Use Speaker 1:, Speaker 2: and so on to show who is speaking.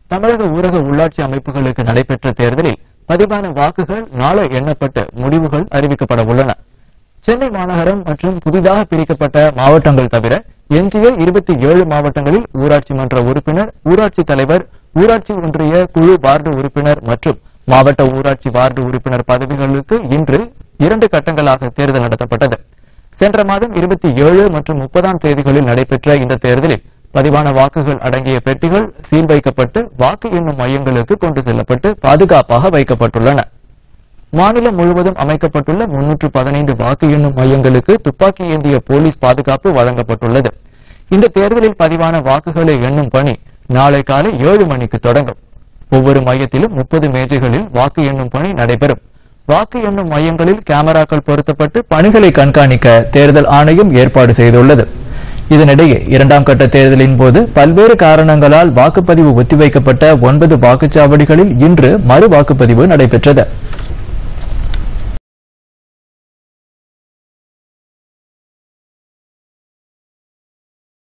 Speaker 1: தமிழக ஊரக உள்ளாட்சி அமைப்புகளுக்கு நடைபெற்ற தேர்தலில் பதிவான வாக்குகள் நாளை எண்ணப்பட்டு முடிவுகள் அறிவிக்கப்பட உள்ளன சென்னை மாநகரம் மற்றும் புதிதாக பிரிக்கப்பட்ட மாவட்டங்கள் தவிர எஞ்சிய இருபத்தி ஏழு மாவட்டங்களில் ஊராட்சி மன்ற உறுப்பினர் ஊராட்சி தலைவர் ஊராட்சி ஒன்றிய குழு வார்டு உறுப்பினர் மற்றும் மாவட்ட ஊராட்சி வார்டு உறுப்பினர் பதவிகளுக்கு இன்று இரண்டு கட்டங்களாக தேர்தல் நடத்தப்பட்டது சென்ற மாதம் இருபத்தி ஏழு மற்றும் முப்பதாம் தேதிகளில் நடைபெற்ற இந்த தேர்தலில் பதிவான வாக்குகள் அடங்கிய பெட்டிகள் சீல் வைக்கப்பட்டு வாக்கு எண்ணும் மையங்களுக்கு கொண்டு செல்லப்பட்டு பாதுகாப்பாக வைக்கப்பட்டுள்ளன மாநிலம் முழுவதும் அமைக்கப்பட்டுள்ள முன்னூற்று பதினைந்து வாக்கு எண்ணும் மையங்களுக்கு துப்பாக்கி ஏந்திய போலீஸ் பாதுகாப்பு வழங்கப்பட்டுள்ளது இந்த தேர்தலில் பதிவான வாக்குகளை எண்ணும் பணி நாளை காலை ஏழு மணிக்கு தொடங்கும் ஒவ்வொரு மையத்திலும் முப்பது மேஜைகளில் வாக்கு எண்ணும் பணி நடைபெறும் வாக்கு எண்ணும் மையங்களில் கேமராக்கள் பொருத்தப்பட்டு பணிகளை கண்காணிக்க தேர்தல் ஆணையம் ஏற்பாடு செய்துள்ளது இதனிடையே இரண்டாம் கட்ட தேர்தலின் போது பல்வேறு காரணங்களால் வாக்குப்பதிவு ஒத்திவைக்கப்பட்ட ஒன்பது வாக்குச்சாவடிகளில் இன்று மறு வாக்குப்பதிவு நடைபெற்றது